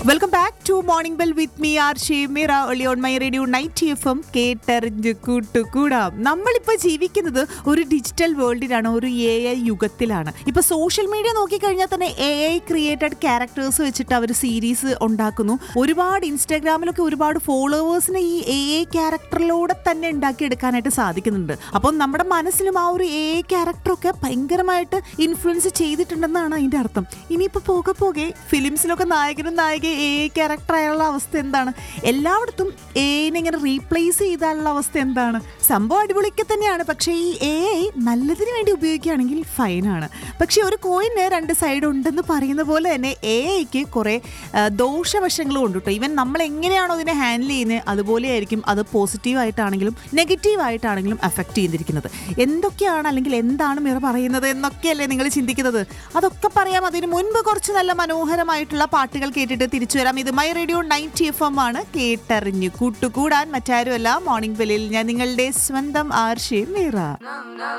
welcome back to morning bell with me R ഷീമിറ ഒളി on my radio night F M കേട്ടറിഞ്ഞ് കൂട്ടുകൂടാം നമ്മളിപ്പോൾ ജീവിക്കുന്നത് ഒരു ഡിജിറ്റൽ വേൾഡിലാണ് ഒരു എ ഐ യുഗത്തിലാണ് ഇപ്പൊ സോഷ്യൽ മീഡിയ നോക്കിക്കഴിഞ്ഞാൽ തന്നെ എ ഐ ക്രിയേറ്റഡ് ക്യാരക്ടേഴ്സ് വെച്ചിട്ട് അവർ സീരീസ് ഉണ്ടാക്കുന്നു ഒരുപാട് ഇൻസ്റ്റാഗ്രാമിലൊക്കെ ഒരുപാട് ഫോളോവേഴ്സിനെ ഈ എ ഐ ക്യാരക്ടറിലൂടെ തന്നെ ഉണ്ടാക്കിയെടുക്കാനായിട്ട് സാധിക്കുന്നുണ്ട് അപ്പം നമ്മുടെ മനസ്സിലും ആ ഒരു എ ഐ ക്യാരക്ടറൊക്കെ ഭയങ്കരമായിട്ട് ഇൻഫ്ലുവൻസ് ചെയ്തിട്ടുണ്ടെന്നാണ് അതിന്റെ അർത്ഥം ഇനിയിപ്പോൾ പോകെ പോകെ ഫിലിംസിലൊക്കെ നായകനും നായിക എ ഐ ക്യാരക്ടർ ആയുള്ള അവസ്ഥ എന്താണ് എല്ലായിടത്തും എനെ ഇങ്ങനെ റീപ്ലേസ് ചെയ്താലുള്ള അവസ്ഥ എന്താണ് സംഭവം അടിപൊളിയൊക്കെ തന്നെയാണ് പക്ഷേ ഈ എ ഐ നല്ലതിന് വേണ്ടി ഉപയോഗിക്കുകയാണെങ്കിൽ ഫൈനാണ് പക്ഷേ ഒരു കോയിന് രണ്ട് സൈഡ് ഉണ്ടെന്ന് പറയുന്ന പോലെ തന്നെ എ ഐക്ക് കുറേ ആ, ദോഷവശങ്ങളും ഉണ്ട് കേട്ടോ ഈവൻ നമ്മൾ എങ്ങനെയാണോ ഇതിനെ ഹാൻഡിൽ ചെയ്യുന്നത് അതുപോലെ ആയിരിക്കും അത് പോസിറ്റീവായിട്ടാണെങ്കിലും നെഗറ്റീവായിട്ടാണെങ്കിലും അഫക്റ്റ് ചെയ്തിരിക്കുന്നത് എന്തൊക്കെയാണ് അല്ലെങ്കിൽ എന്താണ് മിറ പറയുന്നത് എന്നൊക്കെയല്ലേ നിങ്ങൾ ചിന്തിക്കുന്നത് അതൊക്കെ പറയാം അതിന് മുൻപ് കുറച്ച് നല്ല മനോഹരമായിട്ടുള്ള പാട്ടുകൾ കേട്ടിട്ട് തിരിച്ചു വരാം ഇത് my radio night F M ആണ് കേട്ടറിഞ്ഞു കൂട്ടുകൂടാൻ മറ്റാരുമല്ല മോർണിംഗ് ബെല്ലിൽ ഞാൻ നിങ്ങളുടെ സ്വന്തം ആർഷി മീറ Nam nam